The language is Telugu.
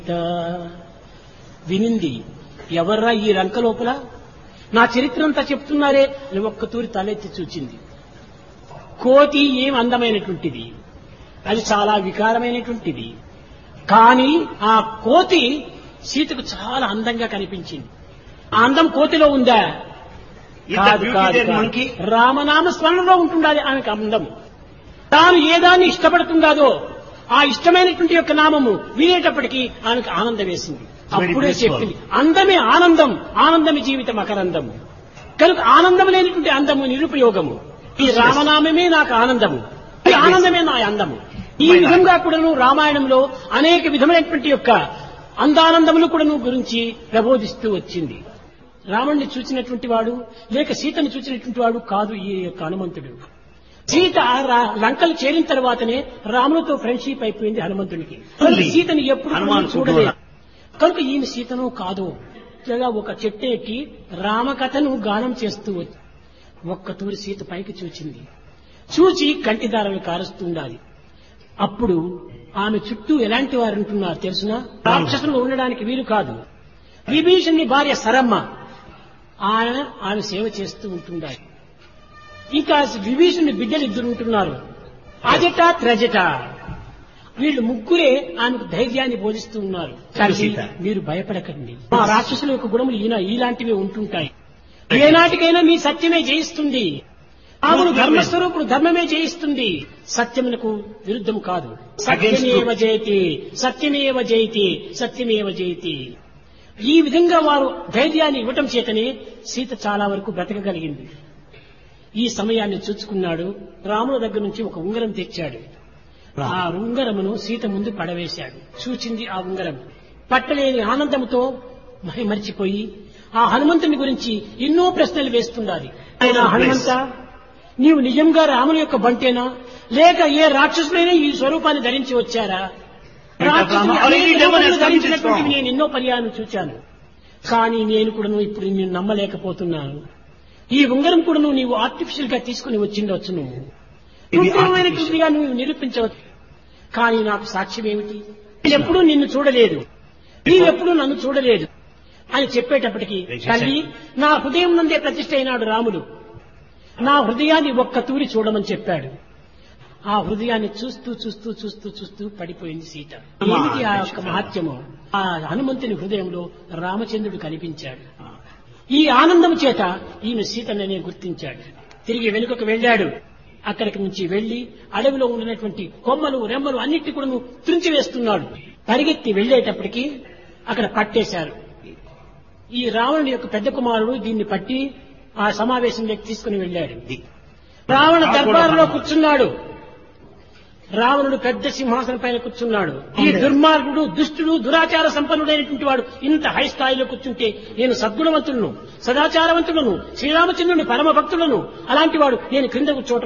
వినింది ఎవర్రా ఈ లంక లోపల నా చరిత్ర అంతా చెప్తున్నారే అని ఒక్క తూరి తలెత్తి చూచింది కోతి ఏం అందమైనటువంటిది అది చాలా వికారమైనటువంటిది కానీ ఆ కోతి సీతకు చాలా అందంగా కనిపించింది ఆ అందం కోతిలో ఉందా Is the కాదు beauty కాదు there, కాదు. monkey? రామనామ స్మరణలో ఉంటుండాలి ఆమెకు అందం తాను ఏదాన్ని ఇష్టపడుతుందాదో ఆ ఇష్టమైనటువంటి యొక్క నామము వినేటప్పటికీ ఆమెకు ఆనందం వేసింది Very అప్పుడే blissful. చెప్పింది అందమే ఆనందం ఆనందమే జీవితం అకరందం కనుక ఆనందం లేనటువంటి అందము నిరుపయోగము ఈ రామనామమే నాకు ఆనందము ఈ ఆనందమే నా అందము ఈ My life. విధంగా కూడాను రామాయణంలో అనేక విధమైనటువంటి యొక్క అందానందములు కూడాను గురించి ప్రబోధిస్తూ వచ్చింది రాముణ్ణి చూచినటువంటి వాడు లేక సీతను చూచినటువంటి వాడు కాదు ఈ యొక్క హనుమంతుడు సీత రా- లంకలు చేరిన తర్వాతనే రాములతో ఫ్రెండ్షిప్ అయిపోయింది హనుమంతుడికి కనుక సీతను ఎప్పుడు హనుమాన్ చూడలేదు కనుక ఈమె సీతను కాదు ఇలా ఒక చెట్టు ఎక్కి రామకథను గానం చేస్తూ వచ్చి ఒక్క తూరి సీత పైకి చూచింది చూచి కంటిదారలు కారుస్తుండాలి అప్పుడు ఆమె చుట్టూ ఎలాంటి వారు ఉంటున్నారు తెలుసునా రాక్షసులు ఉండడానికి వీలు కాదు విభీషణి భార్య సరమ్మ ఆయన ఆమె సేవ చేస్తూ ఉంటుండాలి ఇంకా విభీషణుని బిడ్డలు ఇద్దరు ఉంటున్నారు అజట త్రజట వీళ్ళు ముగ్గురే ఆమెకు ధైర్యాన్ని బోధిస్తూ ఉన్నారు తల్లి, సీత. మీరు భయపడకండి మా రాక్షసుల యొక్క గుణములు ఈయన ఇలాంటివే ఉంటుంటాయి ఏనాటికైనా మీ సత్యమే జయిస్తుంది ఆమెను ధర్మస్వరూపుడు ధర్మమే జయిస్తుంది సత్యమునకు విరుద్ధం కాదు సత్యమేవ జయతి సత్యమేవ జయతి సత్యమేవ జయతి ఈ విధంగా వారు ధైర్యాన్ని ఇవ్వటం చేతనే సీత చాలా వరకు బ్రతకగలిగింది ఈ సమయాన్ని చూచుకున్నాడు రాముల దగ్గర నుంచి ఒక ఉంగరం తెచ్చాడు ఆ ఉంగరమును సీత ముందు పడవేశాడు చూచింది ఆ ఉంగరం పట్టలేని ఆనందంతో మహి మరిచిపోయి ఆ హనుమంతుని గురించి ఎన్నో ప్రశ్నలు వేస్తుండాలి ఆయన హనుమంత నీవు నిజంగా రాముని యొక్క బంటేనా లేక ఏ రాక్షసులైనా ఈ స్వరూపాన్ని ధరించి వచ్చారా రాక్షసులు Already అనేక devil has రూపములు come in this ధరించినటువంటివి form. నేను ఎన్నో పర్యాయం చూచాను కానీ నేను కూడాను ఇప్పుడు నిన్ను నమ్మలేకపోతున్నాను ఈ ఉంగరం కూడా నువ్వు నీవు ఆర్టిఫిషియల్ గా తీసుకుని వచ్చిండవచ్చు నువ్వు ఇది కృత్రిమమైనటువంటిగా నువ్వు నిరూపించవచ్చు కానీ నాకు సాక్ష్యం ఏమిటి నేను ఎప్పుడూ నిన్ను చూడలేదు నీవెప్పుడూ నన్ను చూడలేదు అని చెప్పేటప్పటికి తల్లి నా హృదయం నుండే ప్రతిష్ఠ అయినాడు రాముడు నా హృదయాన్ని ఒక్క తూరి చూడమని చెప్పాడు ఆ హృదయాన్ని చూస్తూ చూస్తూ చూస్తూ చూస్తూ పడిపోయింది సీత ఏమిటి ఆ యొక్క మహత్యము ఆ హనుమంతుని హృదయంలో రామచంద్రుడు కనిపించాడు ఈ ఆనందం చేత ఈమె సీతననే గుర్తించాడు తిరిగి వెనుకకు వెళ్ళాడు అక్కడికి నుంచి వెళ్లి అడవిలో ఉన్నటువంటి కొమ్మలు రెమ్మలు అన్నిటి కూడా తుంచి వేస్తున్నాడు పరిగెత్తి వెళ్లేటప్పటికి అక్కడ పట్టేశారు ఈ రావణుడి యొక్క పెద్ద కుమారుడు దీన్ని పట్టి ఆ సమావేశంలోకి తీసుకుని వెళ్ళాడు రావణ దర్బారులో కూర్చున్నాడు రావణుడు పెద్ద సింహాసనం పైన కూర్చున్నాడు ఈ దుర్మార్గుడు దుష్టుడు దురాచార సంపన్నుడైనటువంటి వాడు ఇంత హై స్థాయిలో కూర్చుంటే నేను సద్గుణవంతులను సదాచారవంతులను శ్రీరామచంద్రుని పరమ భక్తులను అలాంటి వాడు నేను క్రింద కూర్చోవటం